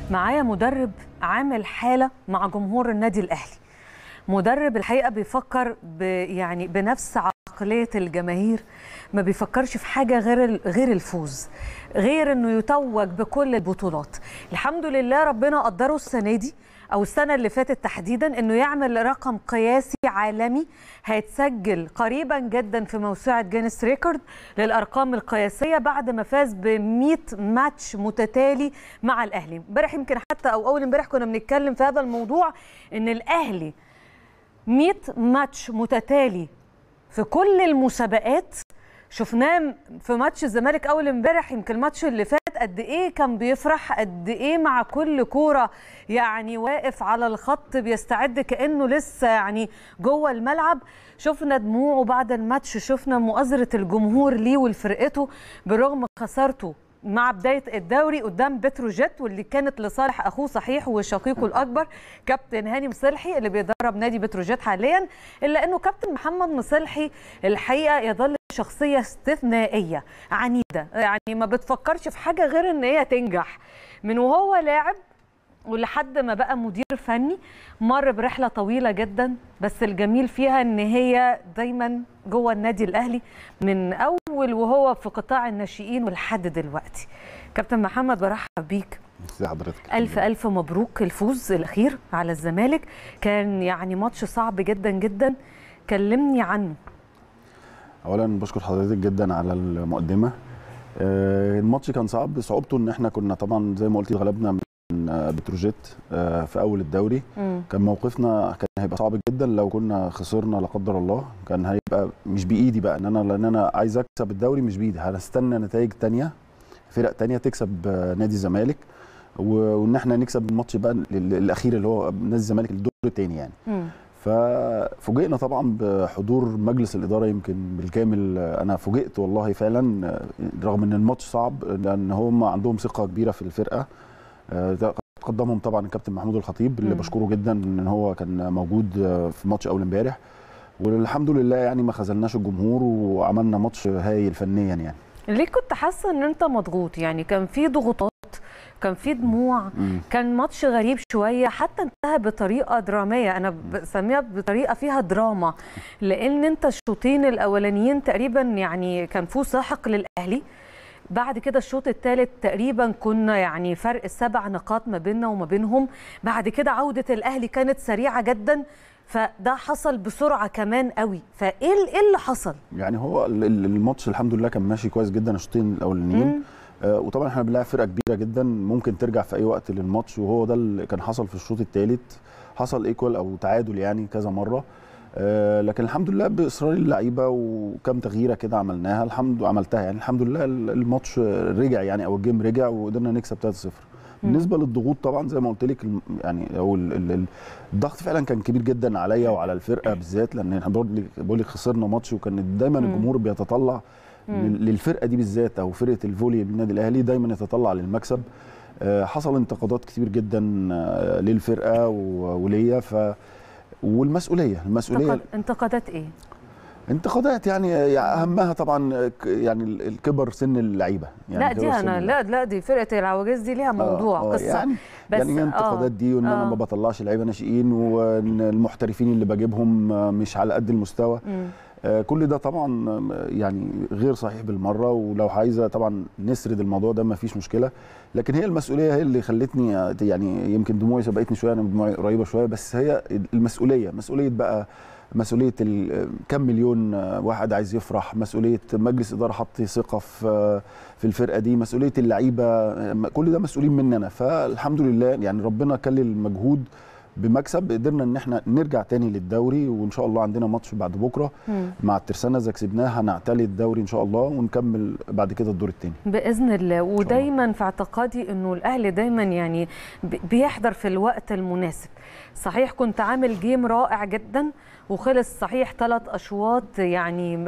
معايا مدرب عامل حاله مع جمهور النادي الاهلي مدرب الحقيقه بيفكر ب يعني بنفس عقليه الجماهير ما بيفكرش في حاجه غير غير الفوز غير انه يتوج بكل البطولات الحمد لله ربنا قدره السنه دي او السنه اللي فاتت تحديدا انه يعمل رقم قياسي عالمي هيتسجل قريبا جدا في موسوعه جينيس ريكورد للارقام القياسيه بعد ما فاز ب 100 ماتش متتالي مع الاهلي امبارح يمكن حتى او اول امبارح كنا بنتكلم في هذا الموضوع ان الاهلي 100 ماتش متتالي في كل المسابقات شفناه في ماتش الزمالك اول امبارح يمكن الماتش اللي فات قد ايه كان بيفرح قد ايه مع كل كوره يعني واقف على الخط بيستعد كانه لسه يعني جوه الملعب شفنا دموعه بعد الماتش شفنا مؤازره الجمهور ليه ولفرقته برغم خسارته مع بدايه الدوري قدام بتروجيت واللي كانت لصالح اخوه صحيح وشقيقه الاكبر كابتن هاني مصلحي اللي بيدرب نادي بتروجيت حاليا الا انه كابتن محمد مصلحي الحقيقه يظل شخصيه استثنائيه عنيده يعني ما بتفكرش في حاجه غير ان هي تنجح من وهو لاعب ولحد ما بقى مدير فني مر برحله طويله جدا بس الجميل فيها ان هي دايما جوه النادي الاهلي من اول وهو في قطاع الناشئين ولحد دلوقتي كابتن محمد برحب بيك ازي حضرتك الف الف مبروك الفوز الاخير على الزمالك كان يعني ماتش صعب جدا جدا كلمني عنه اولا بشكر حضرتك جدا على المقدمه الماتش كان صعب صعوبته ان احنا كنا طبعا زي ما قلتي غلبنا من بتروجيت في اول الدوري مم. كان موقفنا كان هيبقى صعب جدا لو كنا خسرنا لا قدر الله كان هيبقى مش بايدي بقى ان انا لان انا عايز اكسب الدوري مش بايدي هنستنى نتائج تانية فرق تانية تكسب نادي الزمالك وان احنا نكسب الماتش بقى الاخير اللي هو نادي الزمالك الدور الثاني يعني مم. ففوجئنا طبعا بحضور مجلس الاداره يمكن بالكامل انا فوجئت والله فعلا رغم ان الماتش صعب لان هم عندهم ثقه كبيره في الفرقه قدمهم طبعا الكابتن محمود الخطيب اللي مم. بشكره جدا ان هو كان موجود في ماتش اول امبارح والحمد لله يعني ما خذلناش الجمهور وعملنا ماتش هايل فنيا يعني ليه كنت حاسه ان انت مضغوط يعني كان في ضغوطات كان في دموع مم. كان ماتش غريب شويه حتى انتهى بطريقه دراميه انا بسميها بطريقه فيها دراما لان انت الشوطين الاولانيين تقريبا يعني كان فوز ساحق للاهلي بعد كده الشوط الثالث تقريبا كنا يعني فرق السبع نقاط ما بيننا وما بينهم بعد كده عوده الاهلي كانت سريعه جدا فده حصل بسرعه كمان قوي فايه ايه اللي حصل يعني هو ال- ال- الماتش الحمد لله كان ماشي كويس جدا الشوطين الاولانيين مم. آه، وطبعا احنا بنلاعب فرقه كبيره جدا ممكن ترجع في اي وقت للماتش وهو ده اللي كان حصل في الشوط الثالث حصل ايكوال او تعادل يعني كذا مره آه، لكن الحمد لله باصرار اللعيبه وكم تغييره كده عملناها الحمد عملتها يعني الحمد لله ال- الماتش رجع يعني او الجيم رجع وقدرنا نكسب 3-0 بالنسبه للضغوط طبعا زي ما قلت لك الم- يعني او ال- ال- ال- الضغط فعلا كان كبير جدا عليا وعلى الفرقه بالذات لان احنا بقول لك بقول لك خسرنا ماتش وكان دايما مم. الجمهور بيتطلع لل- للفرقه دي بالذات او فرقه الفولي بالنادي الاهلي دايما يتطلع للمكسب آه، حصل انتقادات كتير جدا آه، للفرقه و- وليا ف والمسؤوليه المسؤوليه انتقد- انتقادات ايه انتقادات يعني يعني اهمها طبعا ك- يعني ال- الكبر سن اللعيبه يعني لا دي كبر سن انا اللعيبة. لا لا دي فرقه العواجيز دي ليها موضوع آه، آه، قصه يعني بس يعني الانتقادات دي وان انا آه. ما بطلعش لعيبه ناشئين وان المحترفين اللي بجيبهم آه، مش على قد المستوى مم. آه، كل ده طبعا آه، يعني غير صحيح بالمره ولو عايزه طبعا نسرد الموضوع ده ما فيش مشكله لكن هي المسؤوليه هي اللي خلتني آه، يعني يمكن دموعي سبقتني شويه انا دموعي قريبه شويه بس هي المسؤوليه مسؤوليه بقى مسؤوليه ال- كم مليون آه، واحد عايز يفرح مسؤوليه مجلس اداره حط ثقه في آه، في الفرقه دي مسؤوليه اللعيبه آه، كل ده مسؤولين مننا فالحمد لله يعني ربنا كلل مجهود بمكسب قدرنا ان احنا نرجع تاني للدوري وان شاء الله عندنا ماتش بعد بكره مم. مع الترسانه اذا كسبناها هنعتلي الدوري ان شاء الله ونكمل بعد كده الدور الثاني باذن الله ودايما في اعتقادي انه الاهلي دايما يعني بي- بيحضر في الوقت المناسب صحيح كنت عامل جيم رائع جدا وخلص صحيح ثلاث اشواط يعني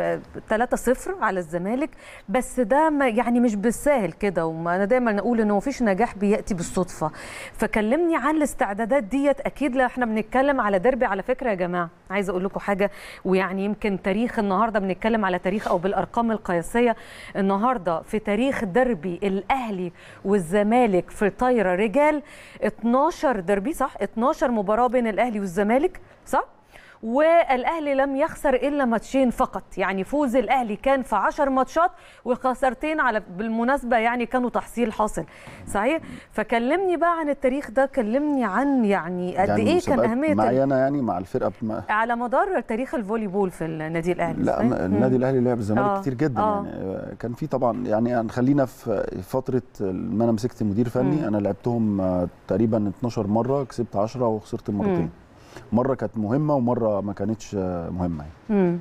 3-0 على الزمالك بس ده ما يعني مش بالساهل كده وما انا دايما اقول انه مفيش نجاح بياتي بالصدفه فكلمني عن الاستعدادات ديت اكيد اكيد لا احنا بنتكلم على ديربي على فكره يا جماعه عايزه اقول لكم حاجه ويعني يمكن تاريخ النهارده بنتكلم على تاريخ او بالارقام القياسيه النهارده في تاريخ ديربي الاهلي والزمالك في طايره رجال 12 ديربي صح 12 مباراه بين الاهلي والزمالك صح والاهلي لم يخسر الا ماتشين فقط يعني فوز الاهلي كان في 10 ماتشات وخسارتين على بالمناسبه يعني كانوا تحصيل حاصل صحيح فكلمني بقى عن التاريخ ده كلمني عن يعني قد يعني ايه كان مسابقات اهميه معايا ال- انا يعني مع الفرقه بما على مدار تاريخ الفولي بول في النادي الاهلي لا صحيح؟ ما- النادي الاهلي لعب الزمالك آه، كتير جدا آه. يعني آه، كان في طبعا يعني خلينا في فتره ما انا مسكت مدير فني مم. انا لعبتهم آه، تقريبا 12 مره كسبت 10 وخسرت مم. مرتين مره كانت مهمه ومره ما كانتش آه، مهمه يعني. مم.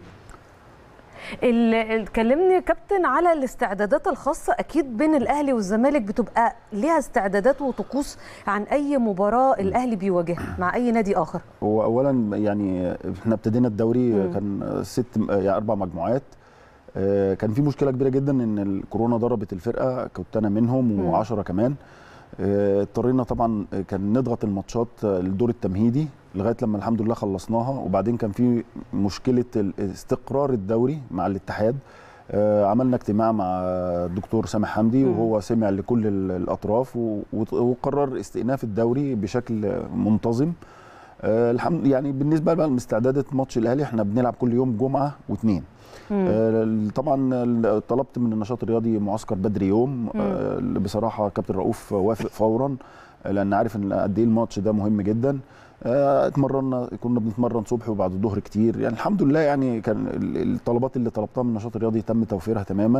ال- ال- كلمني يا كابتن على الاستعدادات الخاصة أكيد بين الأهلي والزمالك بتبقى ليها استعدادات وطقوس عن أي مباراة الأهلي بيواجهها مع أي نادي آخر هو اولا يعني احنا ابتدينا الدوري مم. كان ست يعني اربع مجموعات آه، كان في مشكله كبيره جدا ان الكورونا ضربت الفرقه كنت انا منهم مم. و10 كمان آه، اضطرينا طبعا كان نضغط الماتشات الدور التمهيدي لغايه لما الحمد لله خلصناها وبعدين كان في مشكله ال- استقرار الدوري مع الاتحاد آه، عملنا اجتماع مع الدكتور سامح حمدي مم. وهو سمع لكل ال- الاطراف و- وت- وقرر استئناف الدوري بشكل منتظم آه، الحمد يعني بالنسبه بقى لاستعدادات ماتش الاهلي احنا بنلعب كل يوم جمعه واثنين مم. آه، طبعا ال- طلبت من النشاط الرياضي معسكر بدري يوم آه، بصراحه كابتن رؤوف وافق فورا آه، لان عارف ان قد ايه الماتش ده مهم جدا آه، اتمرنا كنا بنتمرن صبح وبعد الظهر كتير يعني الحمد لله يعني كان ال- الطلبات اللي طلبتها من النشاط الرياضي تم توفيرها تماما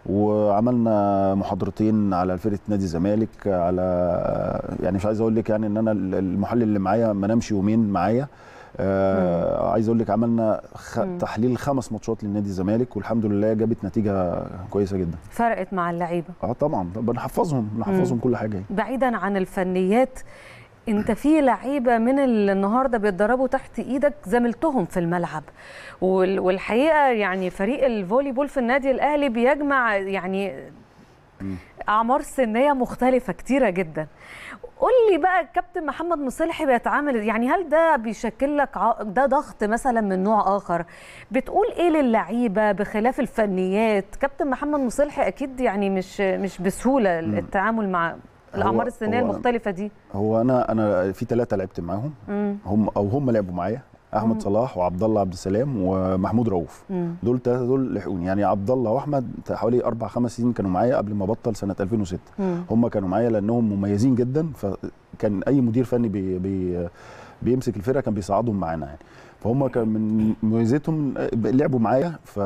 وعملنا محاضرتين على فرقه نادي الزمالك على يعني مش عايز اقول لك يعني ان انا المحلل اللي معايا ما نامش يومين معايا آه عايز اقول لك عملنا خ... مم. تحليل خمس ماتشات للنادي الزمالك والحمد لله جابت نتيجه كويسه جدا فرقت مع اللعيبة اه طبعا بنحفظهم بنحفظهم كل حاجه يعني. بعيدا عن الفنيات انت في لعيبه من اللي النهارده بيتدربوا تحت ايدك زميلتهم في الملعب وال- والحقيقه يعني فريق الفولي بول في النادي الاهلي بيجمع يعني مم. اعمار سنيه مختلفه كتيره جدا قول لي بقى الكابتن محمد مصلحي بيتعامل يعني هل ده بيشكل لك ع- ده ضغط مثلا من نوع اخر بتقول ايه للعيبه بخلاف الفنيات كابتن محمد مصلحي اكيد يعني مش مش بسهوله مم. التعامل مع الاعمار السنيه هو- المختلفه دي هو انا انا في ثلاثه لعبت معاهم مم. هم او هم لعبوا معايا احمد مم. صلاح وعبد الله عبد السلام ومحمود رؤوف مم. دول الثلاثه دول لحقوني يعني عبد الله واحمد حوالي اربع خمس سنين كانوا معايا قبل ما بطل سنه 2006 مم. هم كانوا معايا لانهم مميزين جدا فكان اي مدير فني بي بي بيمسك الفرقه كان بيصعدهم معانا يعني فهم كان من مميزاتهم لعبوا معايا ف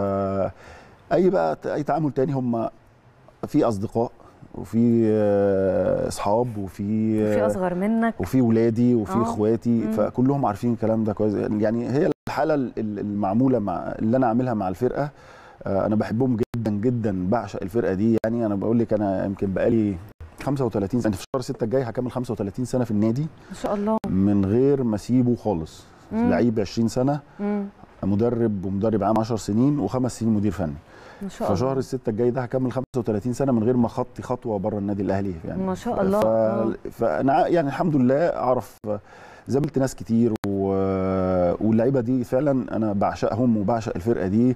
اي بقى اي تعامل تاني هم في اصدقاء وفي آه، اصحاب وفي في آه، اصغر منك وفي ولادي وفي آه. اخواتي مم. فكلهم عارفين الكلام ده كويس يعني هي الحاله ال- ال- المعموله مع اللي انا عاملها مع الفرقه آه، انا بحبهم جدا جدا بعشق الفرقه دي يعني انا بقول لك انا يمكن بقالي 35 سنه في شهر 6 الجاي هكمل 35 سنه في النادي ما شاء الله من غير ما اسيبه خالص مم. لعيب 20 سنه مم. مدرب ومدرب عام 10 سنين وخمس سنين مدير فني ما شاء الله فشهر الستة الجاي ده هكمل 35 سنه من غير ما خطي خطوه بره النادي الاهلي يعني ما شاء الله. ف... آه. فانا ع- يعني الحمد لله اعرف زميلت ناس كتير و... واللعيبه دي فعلا انا بعشقهم وبعشق الفرقه دي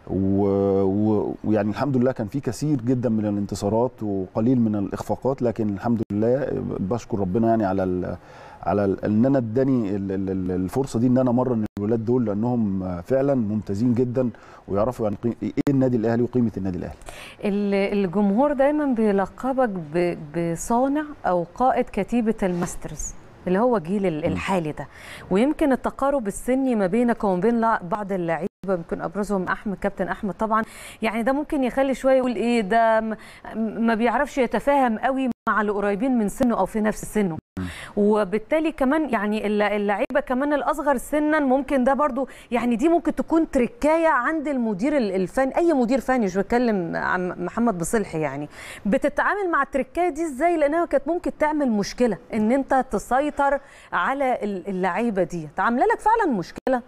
و- و- ويعني الحمد لله كان في كثير جدا من الانتصارات وقليل من الاخفاقات لكن الحمد لله بشكر ربنا يعني على ال على ال ان انا اداني ال- ال- ال- الفرصه دي ان انا امرن الولاد دول لانهم فعلا ممتازين جدا ويعرفوا يعني قي- ايه النادي الاهلي وقيمه النادي الاهلي ال- الجمهور دايما بيلقبك ب- بصانع او قائد كتيبه الماسترز اللي هو جيل ال- الحالي ده ويمكن التقارب السني ما بينك وما بين لع- بعض اللعيبه يمكن ابرزهم احمد كابتن احمد طبعا يعني ده ممكن يخلي شويه يقول ايه ده م- ما بيعرفش يتفاهم قوي مع القريبين من سنه او في نفس سنه وبالتالي كمان يعني الل- اللعيبه كمان الاصغر سنا ممكن ده برضو يعني دي ممكن تكون تركايه عند المدير ال- الفني اي مدير فني مش بتكلم عن محمد بصلحي يعني بتتعامل مع التركايه دي ازاي لانها كانت ممكن تعمل مشكله ان انت تسيطر على ال- اللعيبه دي عامله لك فعلا مشكله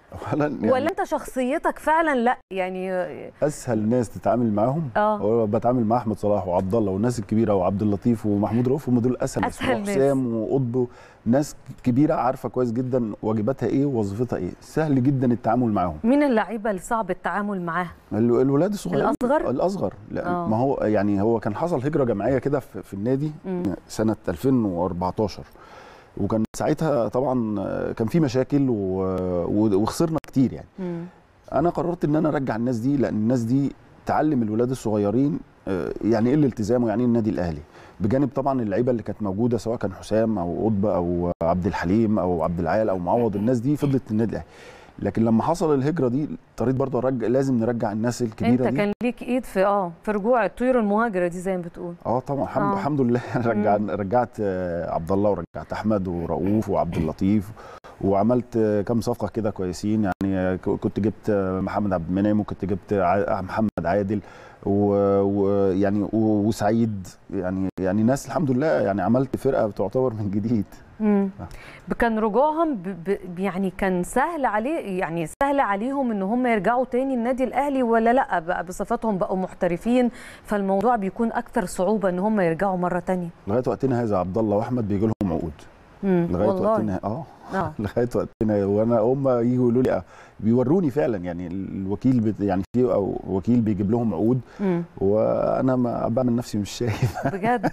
اولا يعني ولا انت شخصيتك فعلا لا يعني اسهل ناس تتعامل معاهم اه هو بتعامل مع احمد صلاح وعبد الله والناس الكبيره وعبد اللطيف ومحمود رؤوف هم دول اسهل ناس أسهل ناس. وحسام وقطب ناس كبيره عارفه كويس جدا واجباتها ايه ووظيفتها ايه سهل جدا التعامل معاهم مين اللعيبه اللي صعب التعامل معاها ال- الولاد الصغيرين الأصغر؟ الاصغر لا آه. ما هو يعني هو كان حصل هجره جماعيه كده في, في النادي مم. سنه 2014 وكان ساعتها طبعا كان في مشاكل و... و- وخسرنا كتير يعني مم. انا قررت ان انا ارجع الناس دي لان الناس دي تعلم الولاد الصغيرين آه، يعني ايه الالتزام ويعني ايه النادي الاهلي بجانب طبعا اللعيبه اللي كانت موجوده سواء كان حسام او قطب او عبد الحليم او عبد العال او معوض الناس دي فضلت في النادي الاهلي لكن لما حصل الهجره دي اضطريت برضه ارجع لازم نرجع الناس انت الكبيره دي كان ليك ايد في اه في رجوع الطيور المهاجره دي زي ما بتقول اه طبعا الحمد, آه. الحمد لله رجعت رجعت آه، عبد الله ورجعت احمد ورؤوف وعبد اللطيف وعملت آه، كام صفقه كده كويسين يعني آه، ك- كنت جبت آه، محمد عبد المنعم وكنت جبت ع- محمد عادل و- ويعني و- وسعيد يعني يعني ناس الحمد لله يعني عملت فرقه تعتبر من جديد مم. كان رجوعهم ب... ب... يعني كان سهل عليه يعني سهل عليهم ان هم يرجعوا تاني النادي الاهلي ولا لا بقى بصفتهم بقوا محترفين فالموضوع بيكون اكثر صعوبه ان هم يرجعوا مره تانية لغايه وقتنا هذا عبد الله واحمد بيجي لهم عقود مم. لغايه والله وقتنا اه اه لغايه وقتنا وانا هم يجوا يقولوا لي آه، بيوروني فعلا يعني الوكيل بت يعني في او وكيل بيجيب لهم عقود مم. وانا ما بعمل نفسي مش شايف بجد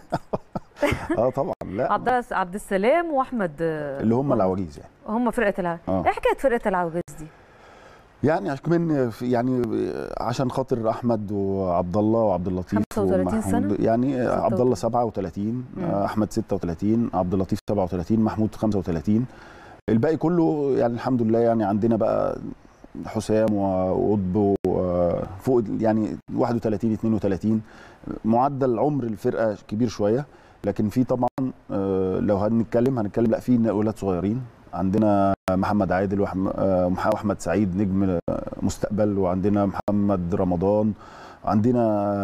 اه طبعا لا عبد الله- عبد السلام واحمد آه، اللي هم العواجيز يعني هم فرقه العواجيز اه ايه حكايه فرقه العواجيز دي يعني عش- كمان في- يعني عشان خاطر احمد وعبد الله وعبد اللطيف 35 سنة؟ ومحمود يعني عبد الله 36. 37 مم. احمد 36 عبد اللطيف 37 محمود 35 الباقي كله يعني الحمد لله يعني عندنا بقى حسام وقطب وفوق يعني 31 32 معدل عمر الفرقه كبير شويه لكن في طبعا آه، لو هنتكلم هنتكلم لا في اولاد صغيرين عندنا محمد عادل وأحم- آه، ومح- واحمد سعيد نجم آه، مستقبل وعندنا محمد رمضان عندنا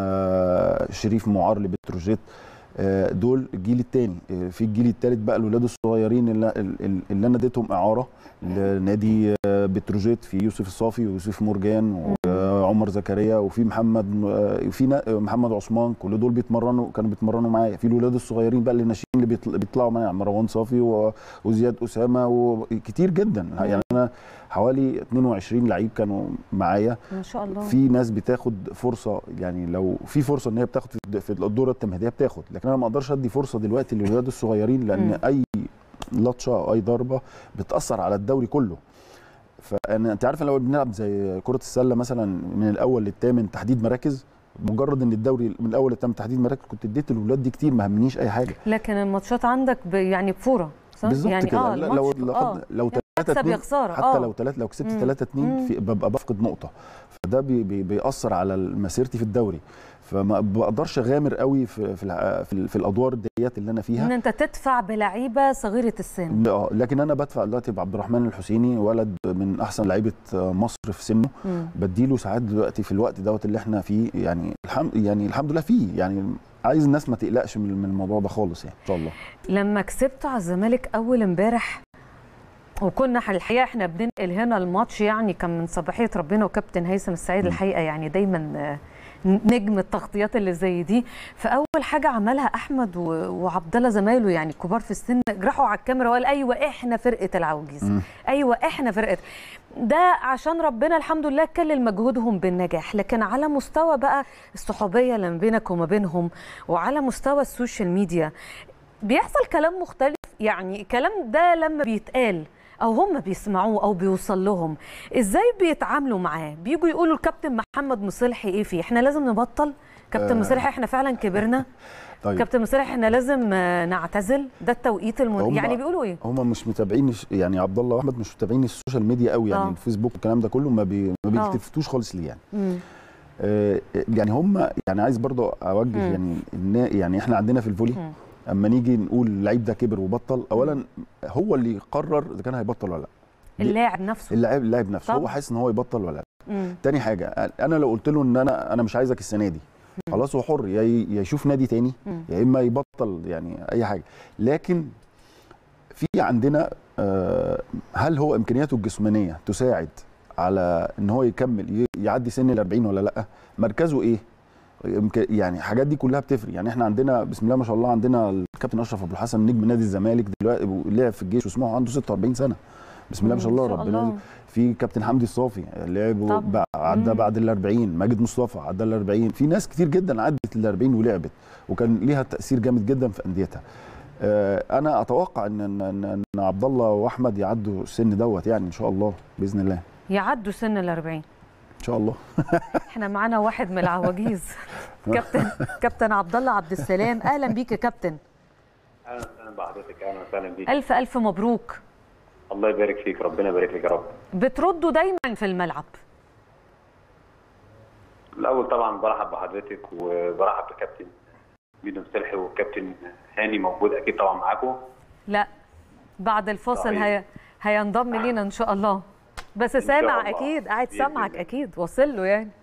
آه، شريف معار لبتروجيت آه، دول الجيل الثاني في الجيل الثالث بقى الاولاد الصغيرين اللي, اللي انا اديتهم اعاره لنادي آه، بتروجيت في يوسف الصافي ويوسف مرجان وعمر زكريا وفي محمد آه، في نا- محمد عثمان كل دول بيتمرنوا كانوا بيتمرنوا معايا في الاولاد الصغيرين بقى اللي ناشئين اللي بيطل- بيطلعوا معايا مروان صافي و- وزياد اسامه وكتير جدا يعني انا حوالي 22 لعيب كانوا معايا ما شاء الله في ناس بتاخد فرصه يعني لو في فرصه ان هي بتاخد في الد- في الدوره التمهيديه بتاخد لكن انا ما اقدرش ادي فرصه دلوقتي للولاد الصغيرين لان مم. اي لطشه او اي ضربه بتاثر على الدوري كله فانا انت عارف لو بنلعب زي كره السله مثلا من الاول للثامن تحديد مراكز مجرد ان الدوري من الاول للثامن تحديد مراكز كنت اديت الولاد دي كتير ما همنيش اي حاجه لكن الماتشات عندك ب... يعني بفوره صح؟ بالظبط يعني كده اه لا، الماتش لو لو اه خد- لو 3 مكسب 2 يا خساره حتى اه لو 3 لو كسبت مم. 3 2 مم. في ببقى بفقد نقطه فده بي بي بيأثر على مسيرتي في الدوري فما بقدرش اغامر قوي في في, الع- في, ال- في الادوار ديت اللي انا ان فيها انت تدفع بلعيبه صغيره السن آه، لكن انا بدفع دلوقتي بعبد الرحمن الحسيني ولد من احسن لعيبه مصر في سنه مم. بديله ساعات دلوقتي في الوقت دوت اللي احنا فيه يعني الحمد يعني الحمد لله فيه يعني عايز الناس ما تقلقش من من الموضوع ده خالص يعني ان شاء الله لما كسبتوا على الزمالك اول امبارح وكنا ح- الحقيقه احنا بننقل هنا الماتش يعني كان من صباحيه ربنا وكابتن هيثم السعيد م. الحقيقه يعني دايما آه، نجم التغطيات اللي زي دي فاول حاجه عملها احمد و- وعبد الله زمايله يعني كبار في السن راحوا على الكاميرا وقال ايوه احنا فرقه العواجيز مم. ايوه احنا فرقه ده عشان ربنا الحمد لله كلل مجهودهم بالنجاح لكن على مستوى بقى الصحوبيه اللي ما بينك وما بينهم وعلى مستوى السوشيال ميديا بيحصل كلام مختلف يعني الكلام ده لما بيتقال او هم بيسمعوه او بيوصل لهم ازاي بيتعاملوا معاه بيجوا يقولوا الكابتن محمد مصلحي ايه فيه احنا لازم نبطل كابتن آه. مصلحي احنا فعلا كبرنا طيب كابتن مصلحي احنا لازم آه، نعتزل ده التوقيت المن... هم- يعني بيقولوا ايه هم مش متابعين الش- يعني عبد الله واحمد مش متابعين السوشيال ميديا قوي يعني آه. الفيسبوك والكلام ده كله ما بي ما آه. بيلتفتوش خالص ليه يعني مم. آه، يعني هم يعني عايز برضو اوجه مم. يعني النا- يعني احنا عندنا في الفولي مم. اما نيجي نقول اللعيب ده كبر وبطل اولا هو اللي يقرر اذا كان هيبطل ولا لا دي- اللاعب نفسه اللاعب اللاعب نفسه هو طبعا. حاسس ان هو يبطل ولا لا مم. تاني حاجه انا لو قلت له ان انا انا مش عايزك السنه دي خلاص هو حر يا ي- يا يشوف نادي تاني مم. يا اما يبطل يعني اي حاجه لكن في عندنا آه، هل هو امكانياته الجسمانيه تساعد على ان هو يكمل ي- يعدي سن ال 40 ولا لا مركزه ايه يمكن- يعني الحاجات دي كلها بتفرق يعني احنا عندنا بسم الله ما شاء الله عندنا الكابتن اشرف ابو الحسن نجم نادي الزمالك دلوقتي لعب في الجيش وسمعه عنده 46 سنه بسم الله ما شاء الله ما شاء ربنا الله. في كابتن حمدي الصافي لعب طبعاً. بع- عدى مم. بعد ال 40 ماجد مصطفى عدى ال 40 في ناس كتير جدا عدت ال 40 ولعبت وكان ليها تاثير جامد جدا في انديتها آه، انا اتوقع ان ان ان إن عبد الله واحمد يعدوا السن دوت يعني ان شاء الله باذن الله يعدوا سن ال 40 ان شاء الله احنا معانا واحد من العواجيز كابتن كابتن عبد الله عبد السلام اهلا بيك يا كابتن اهلا وسهلا بحضرتك اهلا وسهلا بيك الف الف مبروك الله يبارك فيك ربنا يبارك لك يا رب بتردوا دايما في الملعب الاول طبعا برحب بحضرتك وبرحب بكابتن ميدو مسلحي والكابتن هاني موجود اكيد طبعا معاكم لا بعد الفاصل صحيح. هي هينضم لينا ان شاء الله بس شاء سامع الله. اكيد قاعد بإذن سامعك الله. اكيد واصل له يعني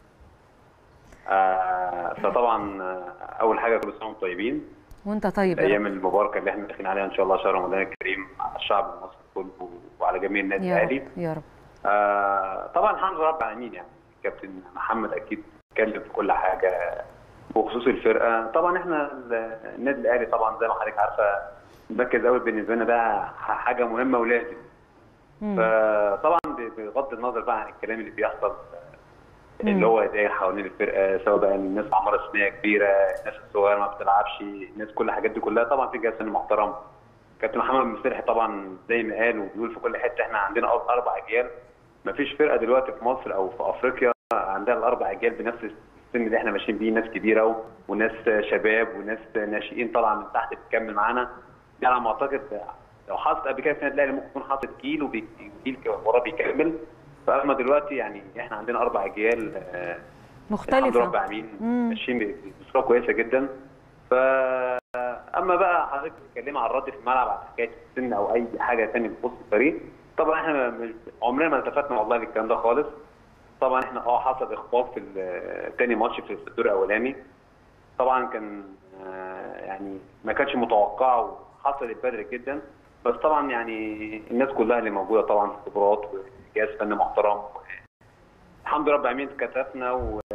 آه فطبعا آه، اول حاجه كل سنه وانتم طيبين وانت طيب يا الايام رب. المباركه اللي احنا داخلين عليها ان شاء الله شهر رمضان الكريم على الشعب المصري كله وعلى جميع النادي يا الاهلي رب يا رب آه طبعا الحمد لله رب العالمين يعني كابتن محمد اكيد اتكلم في كل حاجه بخصوص الفرقه طبعا احنا ال- النادي الاهلي طبعا زي ما حضرتك عارفه المركز الاول بالنسبه لنا ده ح- حاجه مهمه ولازم مم. فطبعا ب- بغض النظر بقى عن الكلام اللي بيحصل اللي هو داير حوالين الفرقه سواء بقى الناس اعمار سنيه كبيره الناس الصغيره ما بتلعبش الناس كل الحاجات دي كلها طبعا في جهاز فني محترم كابتن محمد مسلحي طبعا زي ما قال وبيقول في كل حته احنا عندنا أرب- اربع اجيال ما فيش فرقه دلوقتي في مصر او في افريقيا عندها الاربع اجيال بنفس السن اللي احنا ماشيين بيه ناس كبيره و- وناس شباب وناس ناشئين طالعه من تحت بتكمل معانا يعني على ما اعتقد لو حصل قبل كده في النادي الاهلي ممكن يكون حاطط جيل وجيل وراه بيكمل فاما دلوقتي يعني احنا عندنا اربع اجيال آه، الحمد لله رب مختلفه العالمين مم. ماشيين بصوره كويسه جدا ف اما بقى حضرتك بتتكلمي عن الرد في الملعب على حكايه السن او اي حاجه ثانيه بتخص الفريق طبعا احنا مش عمرنا ما التفتنا والله للكلام ده خالص طبعا احنا اه حصل اخفاق في ال- تاني ماتش في الدور الاولاني طبعا كان آه، يعني ما كانش متوقع وحصلت بدري جدا بس طبعا يعني الناس كلها اللي موجوده طبعا خبرات وجهاز فني محترم الحمد لله رب العالمين كتفنا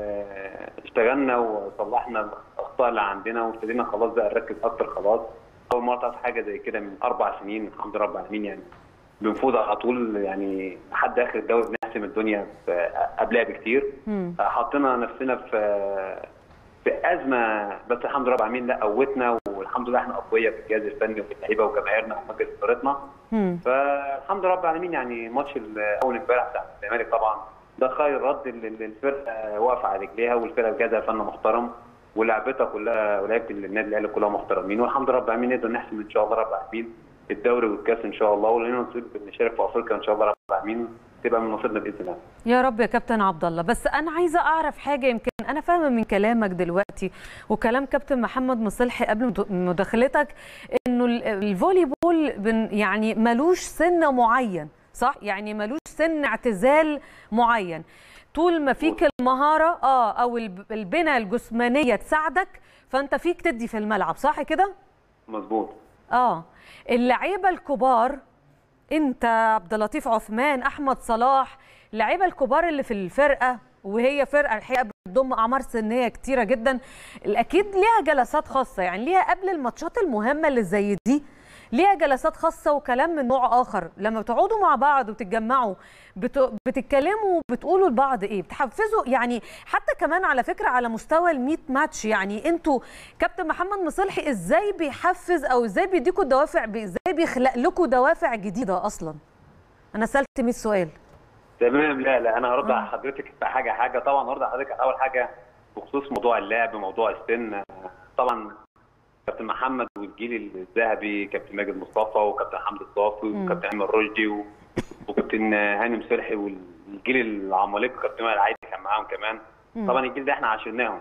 واشتغلنا وصلحنا الاخطاء اللي عندنا وابتدينا خلاص بقى نركز اكتر خلاص اول مره تعرف حاجه زي كده من اربع سنين الحمد لله رب العالمين يعني بنفوز على طول يعني لحد اخر الدوري بنحسم الدنيا في- قبلها بكتير مم. حطينا نفسنا في في ازمه بس الحمد لله رب العالمين لا قوتنا والحمد لله احنا اقوياء في الجهاز الفني وفي اللعيبه وجماهيرنا ومجلس ادارتنا مم. فالحمد لله رب العالمين يعني ماتش الاول امبارح بتاع الزمالك طبعا ده خير رد اللي اللي الفرقه واقفه على رجليها والفرقه جهازها فن محترم ولعبتها كلها ولعيبه النادي الاهلي كلها محترمين والحمد لله رب العالمين نقدر نحسم ان شاء الله رب العالمين الدوري والكاس ان شاء الله ولنا نصيب نشارك في افريقيا ان شاء الله رب العالمين تبقى من نصيبنا باذن الله يا رب يا كابتن عبد الله بس انا عايزه اعرف حاجه يمكن انا فاهمه من كلامك دلوقتي وكلام كابتن محمد مصلحي قبل مد- مداخلتك انه ال- الفولي بول بن- يعني ملوش سن معين صح يعني ملوش سن اعتزال معين طول ما فيك المهاره اه او الب- البنى الجسمانيه تساعدك فانت فيك تدي في الملعب صح كده مظبوط اه اللعيبه الكبار انت عبد اللطيف عثمان احمد صلاح اللعيبه الكبار اللي في الفرقه وهي فرقه الحقيقه بتضم اعمار سنيه كتيره جدا اكيد ليها جلسات خاصه يعني ليها قبل الماتشات المهمه اللي زي دي ليها جلسات خاصه وكلام من نوع اخر لما بتقعدوا مع بعض وتتجمعوا بت... بتتكلموا وبتقولوا لبعض ايه بتحفزوا يعني حتى كمان على فكره على مستوى ال100 ماتش يعني انتوا كابتن محمد مصلحي ازاي بيحفز او ازاي بيديكوا الدوافع بي- ازاي بيخلق لكم دوافع جديده اصلا انا سالت 100 سؤال تمام لا لا انا هرد على حضرتك في حاجه حاجه طبعا هرد على حضرتك على اول حاجه بخصوص موضوع اللعب موضوع السن طبعا كابتن محمد والجيل الذهبي كابتن ماجد مصطفى وكابتن حمدي الصافي وكابتن ايمن رشدي و- وكابتن هاني مسلحي والجيل العمالقه كابتن وائل العيدي كان معاهم كمان طبعا الجيل ده احنا عاشرناهم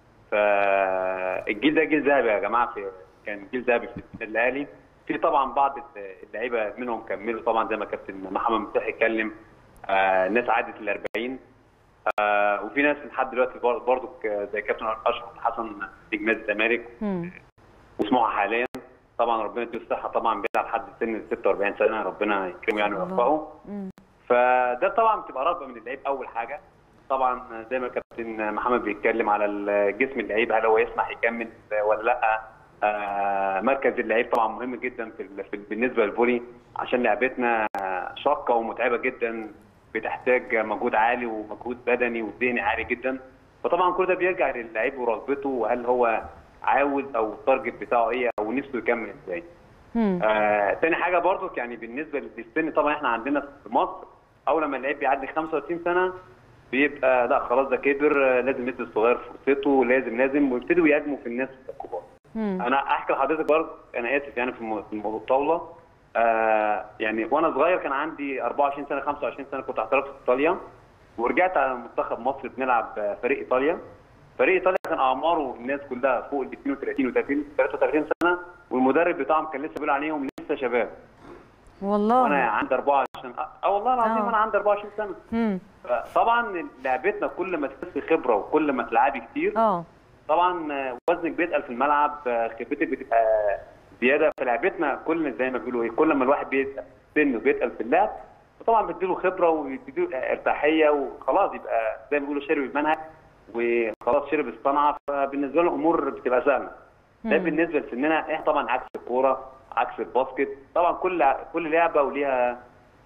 فالجيل ده جيل ذهبي يا جماعه في كان جيل ذهبي في النادي الاهلي في طبعا بعض اللعيبه منهم كملوا طبعا زي ما كابتن محمد مفتاح اتكلم آه ناس عدت ال 40 آه وفي ناس لحد دلوقتي برضه زي كابتن اشرف حسن نجم نادي الزمالك مم. وسموها حاليا طبعا ربنا يديه الصحه طبعا بيلعب لحد سن 46 سنه ربنا يكرمه يعني الله. ويوفقه مم. فده طبعا بتبقى رغبه من اللعيب اول حاجه طبعا زي ما الكابتن محمد بيتكلم على جسم اللعيب هل هو يسمح يكمل ولا لا آه، مركز اللعيب طبعا مهم جدا في ال- في- بالنسبه للفولي عشان لعبتنا شاقه ومتعبه جدا بتحتاج مجهود عالي ومجهود بدني وذهني عالي جدا فطبعا كل ده بيرجع للعيب ورغبته وهل هو عاوز او التارجت بتاعه ايه او نفسه يكمل ازاي مم. آه، تاني حاجه برضو يعني بالنسبه للسن طبعا احنا عندنا في مصر اول لما اللعيب بيعدي 35 سنه بيبقى لا خلاص ده كبر آه، لازم ندي الصغير فرصته لازم لازم ويبتدوا يهاجموا في الناس الكبار. مم. انا احكي لحضرتك برضه انا اسف يعني في الم- في الطاوله آه يعني وانا صغير كان عندي 24 سنه 25 سنه كنت احترفت في ايطاليا ورجعت على منتخب مصر بنلعب آه، فريق ايطاليا فريق ايطاليا كان اعماره الناس كلها فوق ال 32 و 33 سنه والمدرب بتاعهم كان لسه بيقول عليهم لسه شباب وانا والله عندي 24 اه والله العظيم آه. انا عندي 24 سنه مم. طبعا لعبتنا كل ما تكسبي خبره وكل ما تلعبي كتير اه طبعا آه، وزنك بيتقل في الملعب آه، خبرتك بتبقى زياده فلعبتنا كل زي ما بيقولوا ايه كل ما الواحد بيتقل سنه بيتقل في اللعب وطبعا بتديله خبره وبتديله ارتاحيه وخلاص يبقى زي ما بيقولوا شرب المنهج وخلاص شرب الصنعه فبالنسبه له الامور بتبقى سهله ده مم. بالنسبه لسننا احنا طبعا عكس الكوره عكس الباسكت طبعا كل كل لعبه وليها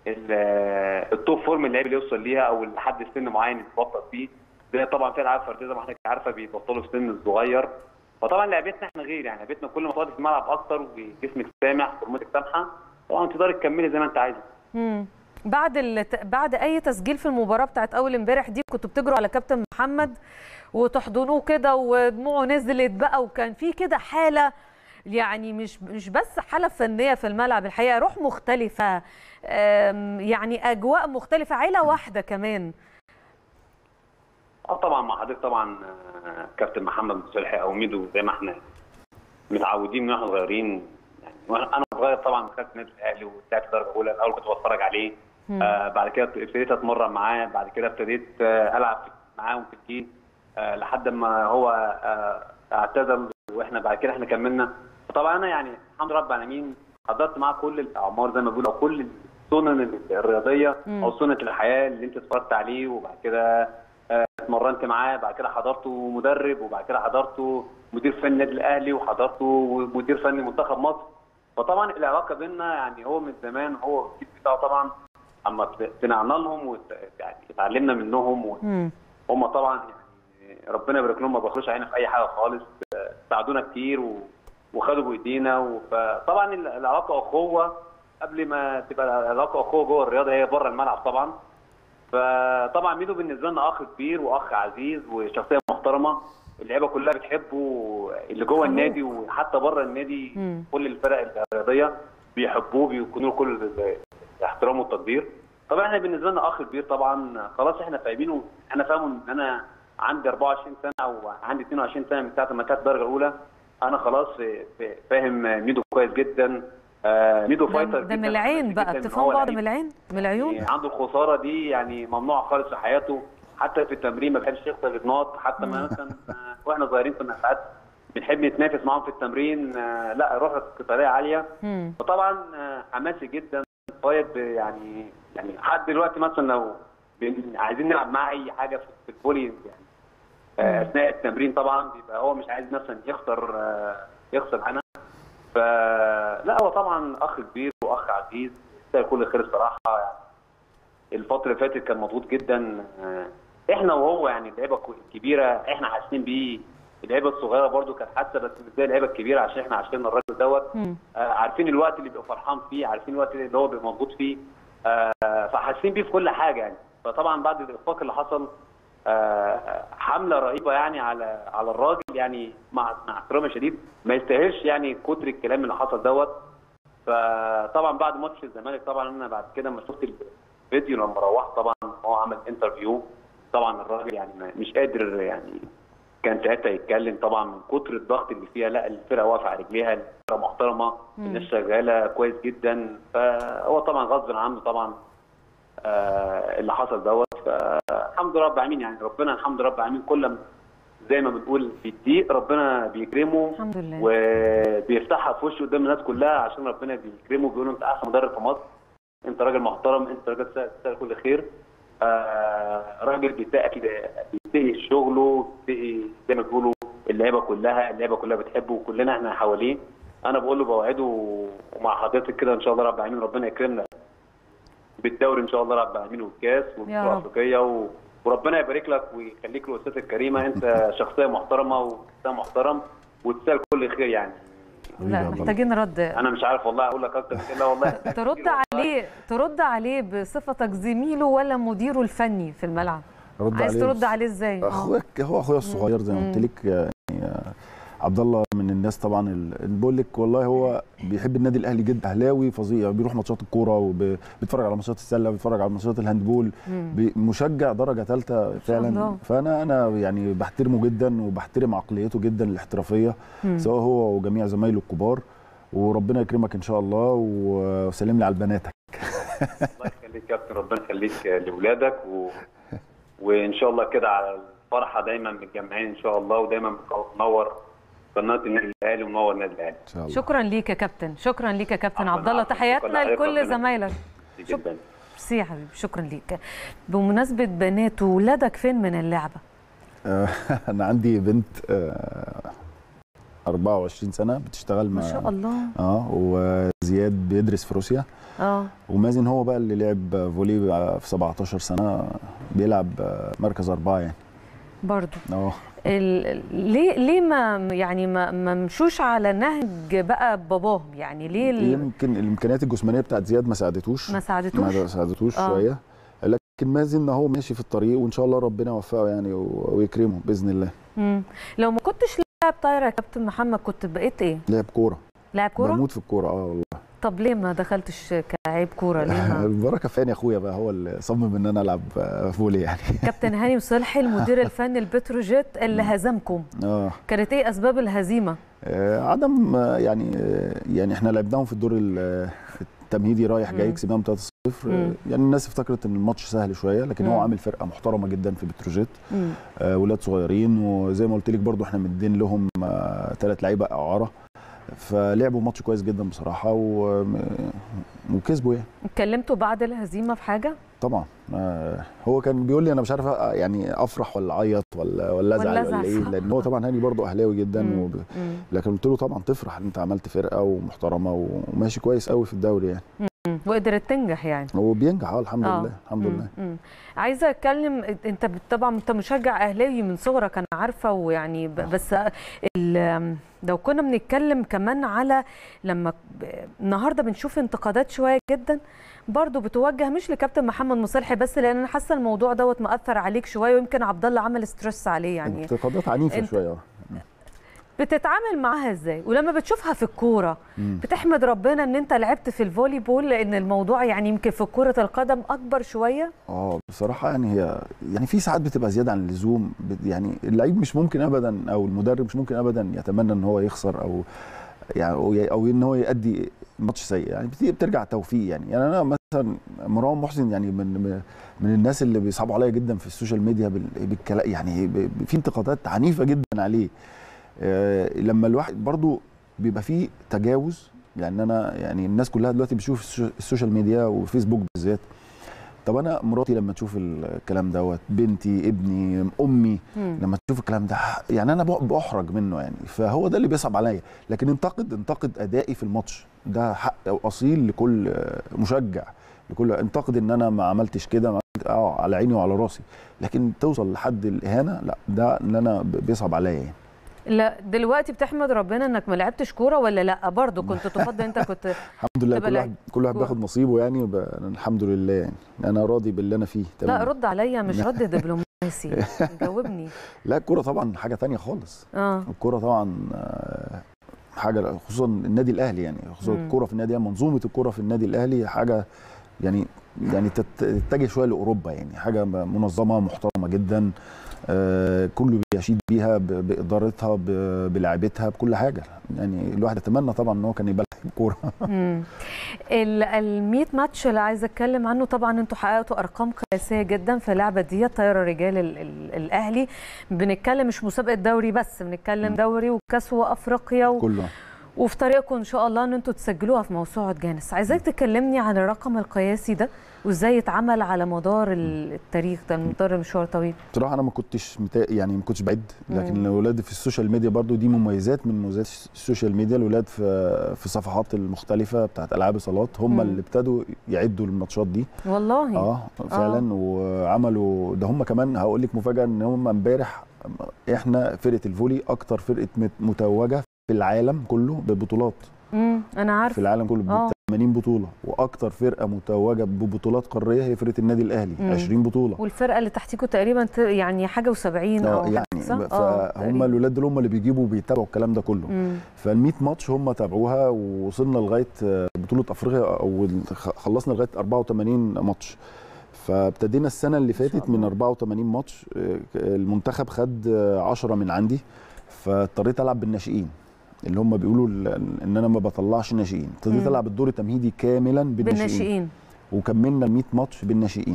ال- التوب فورم اللعيب اللي يوصل ليها او لحد سن معين يتبطل فيه ده طبعا في العاب فرديه زي ما حضرتك عارفه بيبطلوا في سن الصغير فطبعا لعبتنا احنا غير يعني لعبتنا كل ما تقعدي في الملعب اكتر وجسمك سامح فورمتك سامحه طبعا تقدري تكملي زي ما انت عايزه مم. بعد ال... بعد اي تسجيل في المباراه بتاعت اول امبارح دي كنتوا بتجروا على كابتن محمد وتحضنوه كده ودموعه نزلت بقى وكان في كده حاله يعني مش مش بس حاله فنيه في الملعب الحقيقه روح مختلفه أم، يعني اجواء مختلفه عيله واحده كمان اه طبعا مع حضرتك طبعا آه، كابتن محمد مصلحي او ميدو زي ما احنا متعودين من واحنا صغيرين يعني وأنا- انا صغير طبعا دخلت النادي الاهلي وطلعت درجه اولى الاول كنت بتفرج عليه آه بعد كده ابتديت اتمرن معاه بعد كده ابتديت آه العب معاهم في الجيل آه لحد ما هو آه اعتزل واحنا بعد كده احنا كملنا فطبعا انا يعني الحمد لله رب العالمين حضرت معاه كل الاعمار زي ما بيقولوا او كل السنن الرياضيه مم. او سنه الحياه اللي انت اتفرجت عليه وبعد كده آه، اتمرنت معاه بعد كده حضرته مدرب وبعد كده حضرته مدير فني النادي الاهلي وحضرته مدير فني منتخب مصر فطبعا العلاقه بيننا يعني هو من زمان هو الجيل بتاعه طبعا اما طلعنا لهم وت- يعني اتعلمنا منهم و- مم. هم طبعا يعني ربنا يبارك لهم ما بخلوش علينا في اي حاجه خالص آه، ساعدونا كتير و... وخدوا بايدينا و- فطبعا ال- العلاقه اخوه قبل ما تبقى العلاقه اخوه جوه الرياضه هي بره الملعب طبعا فطبعا ميدو بالنسبه لنا اخ كبير واخ عزيز وشخصيه محترمه اللعيبه كلها بتحبه اللي جوه النادي وحتى بره النادي مم. كل الفرق الرياضيه بيحبوه بيكونوا له كل ال- الاحترام والتقدير طبعا احنا بالنسبه لنا اخ كبير طبعا خلاص احنا فاهمينه انا فاهمه ان انا عندي 24 سنه او عندي 22 سنه من ساعه ما كانت الدرجه الاولى انا خلاص فاهم ميدو كويس جدا آه، ميدو ده, فايتر ده من جداً. العين بقى جداً إن بتفهموا هو بعض لعيب. من العين من العيون يعني عنده الخساره دي يعني ممنوعه خالص في حياته حتى في التمرين ما بيحبش يخسر النقط حتى ما مثلا آه، واحنا صغيرين كنا ساعات بنحب نتنافس معاهم في التمرين آه، لا روح قتاليه عاليه مم. وطبعا آه، حماسي جدا طيب يعني يعني لحد دلوقتي مثلا لو بن- عايزين نلعب معاه اي حاجه في في الفولي يعني آه، اثناء التمرين طبعا بيبقى هو مش عايز مثلا يخسر آه، يخسر انا فلا هو طبعا اخ كبير واخ عزيز يستاهل كل خير الصراحه يعني الفتره اللي فاتت كان مضغوط جدا آه، احنا وهو يعني اللعيبه الكو- الكبيره احنا حاسين بيه اللعيبه الصغيره برضو كانت حاسه بس مش زي اللعيبه الكبيره عشان احنا عشان الراجل دوت مم. آه، عارفين الوقت اللي بيبقى فرحان فيه عارفين الوقت اللي هو بيبقى مضغوط فيه آه، فحاسين بيه في كل حاجه يعني فطبعا بعد الاخفاق اللي حصل آه، حمله رهيبه يعني على على الراجل يعني مع مع احترامي الشديد ما يستاهلش يعني كتر الكلام اللي حصل دوت فطبعا بعد ماتش الزمالك طبعا انا بعد كده لما شفت الفيديو لما روحت طبعا هو عمل انترفيو طبعا الراجل يعني ما- مش قادر يعني كان ساعتها يتكلم طبعا من كتر الضغط اللي فيها لا الفرقه واقفه على رجليها الفرقه محترمه الناس شغاله كويس جدا فهو طبعا غصب عنه طبعا آه اللي حصل دوت فالحمد لله رب العالمين يعني ربنا الحمد لله رب العالمين كل ما زي ما بنقول بيديه ربنا بيكرمه الحمد لله وبيفتحها في وشه قدام الناس كلها عشان ربنا بيكرمه بيقولوا انت احسن مدرب في مصر انت راجل محترم انت راجل تستاهل كل خير آه راجل بيتقي بيتقي شغله بيتقي زي ما بيقولوا اللعيبه كلها اللعيبه كلها بتحبه وكلنا احنا حواليه انا بقول له بوعده ومع حضرتك كده ان شاء الله رب العالمين ربنا يكرمنا بالدوري ان شاء الله رب العالمين والكاس والبطوله رب. الافريقيه و... وربنا يبارك لك ويخليك الاستاذ الكريمه انت شخصيه محترمه وانسان محترم وتستاهل كل خير يعني لا حبيبي يا محتاجين رد انا مش عارف والله اقول لك اكتر من كده والله ترد عليه ترد عليه بصفتك زميله ولا مديره الفني في الملعب رد عايز عليه ترد بس- عليه ازاي آه. اخوك هو اخويا الصغير زي ما قلت لك يعني آه، عبد الله من الناس طبعا ال- اللي بقول لك والله هو بيحب النادي الاهلي جدا اهلاوي فظيع بيروح ماتشات الكوره وبيتفرج على ماتشات السله بيتفرج على ماتشات الهاندبول مم. بي- مشجع درجه ثالثه فعلا الله. فانا انا يعني بحترمه جدا وبحترم عقليته جدا الاحترافيه مم. سواء هو وجميع زمايله الكبار وربنا يكرمك ان شاء الله وسلم لي على بناتك الله يخليك يا كابتن ربنا يخليك لاولادك و... وان شاء الله كده على الفرحه دايما متجمعين ان شاء الله ودايما منور قناه النادي الاهلي ومنور النادي الاهلي ان شاء الله شكرا ليك يا كابتن شكرا ليك يا كابتن عفواً، عبد الله عفواً. تحياتنا شكراً عليك، لكل ربنا زمايلك يخليك جدا ميرسي يا حبيبي شكرا ليك بمناسبه بنات ولادك فين من اللعبه آه، انا عندي بنت آه، 24 سنه بتشتغل مع ما شاء الله اه وزياد بيدرس في روسيا اه ومازن هو بقى اللي لعب فولي بقى في 17 سنه بيلعب آه، مركز اربعه يعني برضو اه ال... ليه ليه ما يعني ما ما مشوش على نهج بقى باباهم يعني ليه ال... يمكن الامكانيات الجسمانيه بتاعت زياد ما ساعدتوش ما ساعدتوش ما ساعدتوش آه. شويه لكن مازن هو ماشي في الطريق وان شاء الله ربنا يوفقه يعني و- ويكرمه باذن الله مم. لو ما كنتش لاعب طايره يا كابتن محمد كنت بقيت ايه لعب كوره لاعب كوره بموت في الكوره اه والله طب ليه ما دخلتش كلاعب كوره ليه ما البركه في عيني اخويا بقى هو اللي صمم ان انا العب آه، فولي يعني كابتن هاني وصلحي المدير الفني البتروجيت اللي هزمكم اه كانت ايه اسباب الهزيمه آه، عدم آه، يعني آه، يعني احنا لعبناهم في الدور ال- آه، التمهيدي رايح جاي مم. كسبناهم 3-0 مم. آه، يعني الناس افتكرت ان الماتش سهل شويه لكن هو مم. عامل فرقه محترمه جدا في بتروجيت مم. آه، ولاد صغيرين وزي ما قلت لك برضو احنا مدين لهم ثلاث لعيبه اعاره فلعبوا ماتش كويس جدا بصراحه و... وكسبوا يعني اتكلمتوا بعد الهزيمه في حاجه طبعا آه، هو كان بيقول لي انا مش عارف أ- يعني افرح ولا اعيط ولا ولا ازعل ولا ولا, أزعل، ايه صح. لان هو طبعا هاني برضو اهلاوي جدا مم. وب... مم. لكن قلت له طبعا تفرح ان انت عملت فرقه ومحترمه وماشي كويس قوي في الدوري يعني مم. وقدرت تنجح يعني هو بينجح اه الحمد آه. لله الحمد مم. لله مم. عايزه اتكلم انت بت- طبعا انت مشجع اهلاوي من صغرك انا عارفه ويعني ب- بس ال- لو كنا بنتكلم كمان على لما ب- النهارده بنشوف انتقادات شويه جدا برضو بتوجه مش لكابتن محمد مصلحي بس لان انا حاسه الموضوع دوت مأثر عليك شويه ويمكن عبد الله عمل ستريس عليه يعني انتقادات عنيفه أنت- شويه اه بتتعامل معاها ازاي ولما بتشوفها في الكوره مم. بتحمد ربنا ان انت لعبت في الفولي بول لان الموضوع يعني يمكن في كره القدم اكبر شويه اه بصراحه يعني هي يعني في ساعات بتبقى زياده عن اللزوم بت- يعني اللعيب مش ممكن ابدا او المدرب مش ممكن ابدا يتمنى ان هو يخسر او يعني او, ي- أو ان هو يؤدي ماتش سيء يعني بت- بترجع توفيق يعني يعني انا مثلا مروان محسن يعني من من- من الناس اللي بيصعبوا عليا جدا في السوشيال ميديا بال- بالكلام يعني ب- ب- في انتقادات عنيفه جدا عليه آه، لما الواحد برضو بيبقى فيه تجاوز لان انا يعني الناس كلها دلوقتي بتشوف السو- السوشيال ميديا وفيسبوك بالذات طب انا مراتي لما تشوف الكلام دوت بنتي ابني امي مم. لما تشوف الكلام ده يعني انا بح- بحرج منه يعني فهو ده اللي بيصعب عليا لكن انتقد انتقد ادائي في الماتش ده حق اصيل لكل آه، مشجع لكل انتقد ان انا ما عملتش كده ما عملت- اه على عيني وعلى راسي لكن توصل لحد الاهانه لا ده اللي انا ب- بيصعب عليا يعني لا دلوقتي بتحمد ربنا انك ما لعبتش كوره ولا لا برضو كنت تفضل انت كنت الحمد لله تبقى كل لعيب واحد كل واحد كورة. بياخد نصيبه يعني وب... الحمد لله يعني انا راضي باللي انا فيه لا تمام رد عليا مش رد دبلوماسي جاوبني لا الكوره طبعا حاجه تانية خالص اه الكوره طبعا آه، حاجه خصوصا النادي الاهلي يعني خصوصا مم. الكوره في النادي منظومه الكوره في النادي الاهلي حاجه يعني يعني تت- تتجه شويه لاوروبا يعني حاجه منظمه محترمه جدا آه، كله بيشيد بيها ب- بادارتها ب- بلاعبتها بكل حاجه يعني الواحد يتمنى طبعا ان هو كان يبقى لعيب كوره مم. ال ال 100 ماتش اللي عايزه اتكلم عنه طبعا انتوا حققتوا ارقام قياسيه جدا في اللعبه دي طايره رجال ال ال الاهلي بنتكلم مش مسابقه دوري بس بنتكلم دوري وكاس وافريقيا و... كله وفي طريقكم ان شاء الله ان انتوا تسجلوها في موسوعه جانس عايزاك تكلمني عن الرقم القياسي ده وازاي اتعمل على مدار ال- التاريخ ده مدار مشوار طويل بصراحه انا ما كنتش متا... يعني ما كنتش بعد لكن الاولاد في السوشيال ميديا برضو دي مميزات من مميزات السوشيال ميديا الاولاد في في صفحات المختلفه بتاعت العاب الصالات هم مم. اللي ابتدوا يعدوا الماتشات دي والله اه فعلا وعملوا ده هم كمان هقول لك مفاجاه ان هم امبارح احنا فرقه الفولي اكتر فرقه مت- متوجه في العالم كله ببطولات امم انا في عارفه العالم كله آه. ب 80 بطوله واكتر فرقه متوجه ببطولات قاريه هي فرقه النادي الاهلي مم. 20 بطوله والفرقه اللي تحتيكوا تقريبا ت- يعني حاجه و70 اه او حاجة يعني صح؟ آه، فهم تقريباً. الاولاد دول هم اللي بيجيبوا وبيتابعوا الكلام ده كله مم. فال 100 ماتش هم تابعوها ووصلنا لغايه آه، بطوله افريقيا او ال- خ- خلصنا لغايه 84 ماتش فابتدينا السنه اللي شاء فاتت من الله. 84 ماتش آه، المنتخب خد 10 من عندي فاضطريت العب بالناشئين اللي هم بيقولوا ال- ان انا ما بطلعش ناشئين ابتديت مم. العب الدور التمهيدي كاملا بالناشئين بالناشئين وكملنا ال 100 ماتش بالناشئين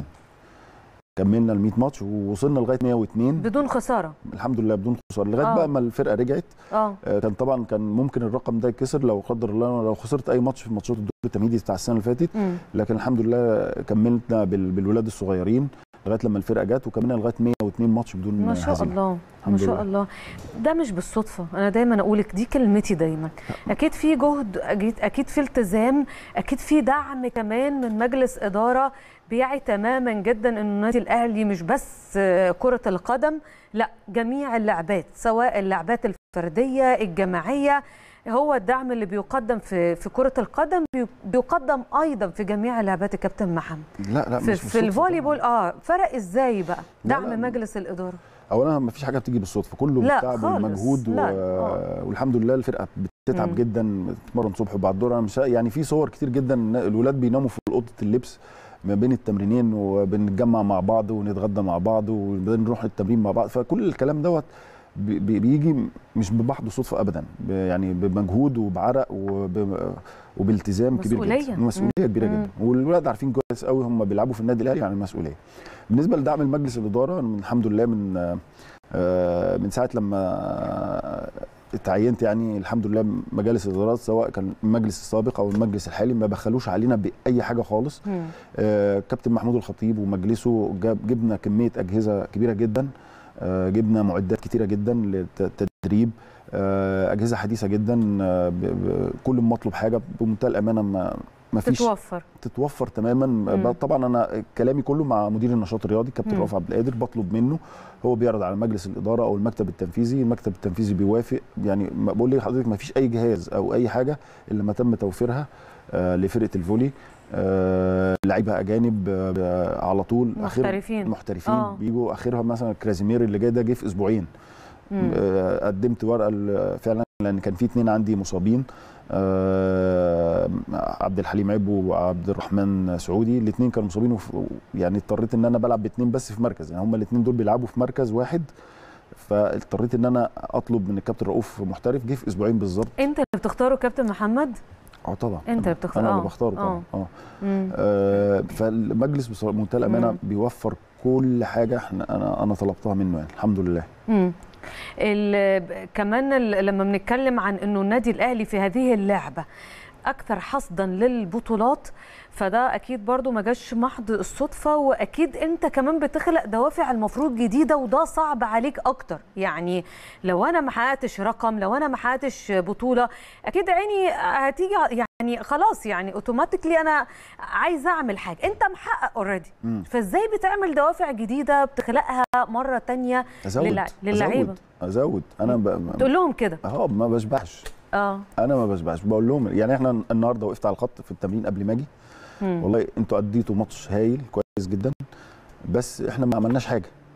كملنا ال 100 ماتش ووصلنا لغايه 102 بدون خساره الحمد لله بدون خساره لغايه آه. بقى ما الفرقه رجعت اه آه، كان طبعا كان ممكن الرقم ده يتكسر لو قدر الله لو خسرت اي ماتش في ماتشات الدور التمهيدي بتاع السنه اللي فاتت مم. لكن الحمد لله كملنا بال- بالولاد الصغيرين لغايه لما الفرقه جت وكملنا لغايه 102 ماتش بدون ما شاء هزيمة. الله ما الحمد شاء لله. الله ده مش بالصدفه انا دايما اقولك دي كلمتي دايما اكيد في جهد اكيد اكيد في التزام اكيد في دعم كمان من مجلس اداره بيعي تماما جدا ان النادي الاهلي مش بس آه، كره القدم لا جميع اللعبات سواء اللعبات الفرديه الجماعيه هو الدعم اللي بيقدم في في كره القدم بي- بيقدم ايضا في جميع اللعبات يا كابتن محمد لا لا في, مش في بالصدفة الفولي طبعاً. بول اه فرق ازاي بقى لا، دعم لا. مجلس الاداره اولا ما فيش حاجه بتيجي بالصدفه كله لا بالتعب خالص. والمجهود و... لا. آه. والحمد لله الفرقه بتتعب مم. جدا بتتمرن صبح وبعد الظهر انا مش يعني في صور كتير جدا الولاد بيناموا في اوضه اللبس ما بين التمرينين وبنتجمع مع بعض ونتغدى مع بعض وبعدين نروح التمرين مع بعض فكل الكلام دوت بي- بي- بيجي مش بمحض صدفه ابدا ب- يعني بمجهود وبعرق وب... وبالتزام كبير مسؤولية. جدا مسؤوليه كبيره مم. جدا والولاد عارفين كويس قوي هم بيلعبوا في النادي الاهلي يعني المسؤوليه بالنسبه لدعم المجلس الاداره من الحمد لله من آه، من ساعه لما آه، اتعينت يعني الحمد لله مجالس الادارات سواء كان المجلس السابق او المجلس الحالي ما بخلوش علينا باي حاجه خالص مم. آه، كابتن محمود الخطيب ومجلسه جاب جبنا كميه اجهزه كبيره جدا آه، جبنا معدات كتيره جدا للتدريب آه، اجهزه حديثه جدا آه، ب- ب- كل ما اطلب حاجه بمنتهى الامانه ما ما فيش تتوفر تتوفر تماما مم. طبعا انا كلامي كله مع مدير النشاط الرياضي كابتن مم. رافع عبد القادر بطلب منه هو بيعرض على مجلس الاداره او المكتب التنفيذي المكتب التنفيذي بيوافق يعني ما بقول لحضرتك ما فيش اي جهاز او اي حاجه الا ما تم توفيرها آه، لفرقه الفولي آه، لعيبه اجانب آه، على طول آخر- محترفين محترفين آه. بيجوا اخرها مثلا كرازيمير اللي جاي ده جه في اسبوعين مم. آه، قدمت ورقه ل- فعلا لان كان في اثنين عندي مصابين آه، عبد الحليم عبو وعبد الرحمن سعودي الاثنين كانوا مصابين وف- يعني اضطريت ان انا بلعب باثنين بس في مركز يعني هما الاثنين دول بيلعبوا في مركز واحد فاضطريت ان انا اطلب من الكابتن رؤوف محترف جه في اسبوعين بالظبط انت اللي بتختاره كابتن محمد اه طبعا انت اللي انا بتختار أنا آه. اللي بختاره طبعا آه. اه مم. آه، فالمجلس بصراحة- بمنتهى الامانه مم. بيوفر كل حاجه احنا انا انا طلبتها منه يعني الحمد لله مم. ال- ب- كمان ال- لما بنتكلم عن انه النادي الاهلي في هذه اللعبه اكثر حصدا للبطولات فده اكيد برضو ما جاش محض الصدفه واكيد انت كمان بتخلق دوافع المفروض جديده وده صعب عليك اكتر يعني لو انا ما حققتش رقم لو انا ما حققتش بطوله اكيد عيني هتيجي يعني خلاص يعني اوتوماتيكلي انا عايزه اعمل حاجه انت محقق اوريدي مم. فازاي بتعمل دوافع جديده بتخلقها مره تانية ازود للع- للعيبة. ازود ازود انا ب... تقول لهم كده اه ما بشبعش اه انا ما بشبعش بقول لهم يعني احنا النهارده وقفت على الخط في التمرين قبل ما اجي مم. والله انتوا اديتوا ماتش هايل كويس جدا بس احنا ما عملناش حاجه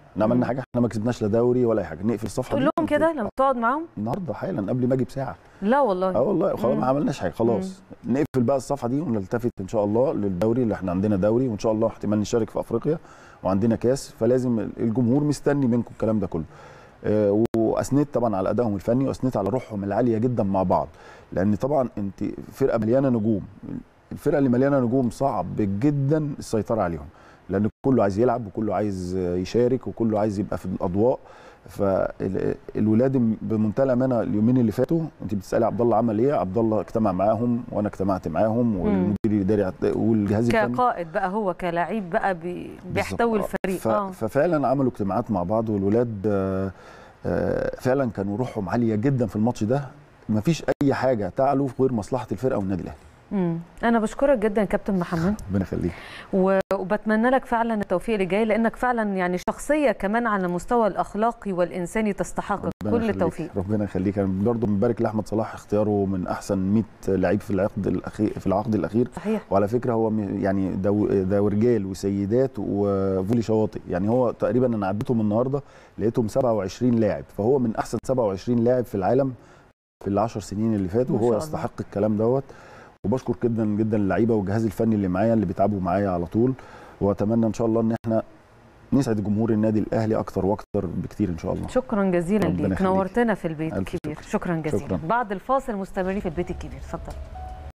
احنا عملنا حاجه احنا ما كسبناش لا دوري ولا اي حاجه نقفل الصفحه تقول دي لهم كده لما تقعد معاهم النهارده حالا قبل ما اجي بساعه لا والله اه والله خلاص مم. ما عملناش حاجه خلاص نقفل بقى الصفحه دي ونلتفت ان شاء الله للدوري اللي احنا عندنا دوري وان شاء الله احتمال نشارك في افريقيا وعندنا كاس فلازم الجمهور مستني منكم الكلام ده كله آه، واثنيت طبعا على ادائهم الفني واثنيت على روحهم العاليه جدا مع بعض لان طبعا انت فرقه مليانه نجوم الفرقه اللي مليانه نجوم صعب جدا السيطره عليهم لان كله عايز يلعب وكله عايز يشارك وكله عايز يبقى في الاضواء فالولاد بمنتهى الامانه اليومين اللي فاتوا انت بتسالي عبد الله عمل ايه عبد الله اجتمع معاهم وانا اجتمعت معاهم والمدير الاداري والجهاز الفني كقائد بقى هو كلاعب بقى بي... بيحتوي بالظبط. الفريق ف... اه ففعلا عملوا اجتماعات مع بعض والولاد آه، آه، فعلا كانوا روحهم عاليه جدا في الماتش ده مفيش اي حاجه تعلو غير مصلحه الفرقه والنادي الاهلي مم. انا بشكرك جدا كابتن محمد ربنا يخليك و- وبتمنى لك فعلا التوفيق اللي جاي لانك فعلا يعني شخصيه كمان على المستوى الاخلاقي والانساني تستحق ربنا كل يخليك. التوفيق ربنا يخليك انا برضه مبارك لاحمد صلاح اختياره من احسن 100 لعيب في العقد الاخير في العقد الاخير صحيح وعلى فكره هو م- يعني ده ده رجال وسيدات وفولي شواطئ يعني هو تقريبا انا عديتهم النهارده لقيتهم 27 لاعب فهو من احسن 27 لاعب في العالم في العشر سنين اللي فاتوا ما شاء وهو الله. يستحق الكلام دوت وبشكر جدا جدا اللعيبه والجهاز الفني اللي معايا اللي بيتعبوا معايا على طول واتمنى ان شاء الله ان احنا نسعد جمهور النادي الاهلي اكتر واكتر بكتير ان شاء الله شكرا جزيلا ربنا ليك يخليك. نورتنا في البيت ألف الكبير شكرا جزيلا شكراً. بعد الفاصل مستمرين في البيت الكبير اتفضل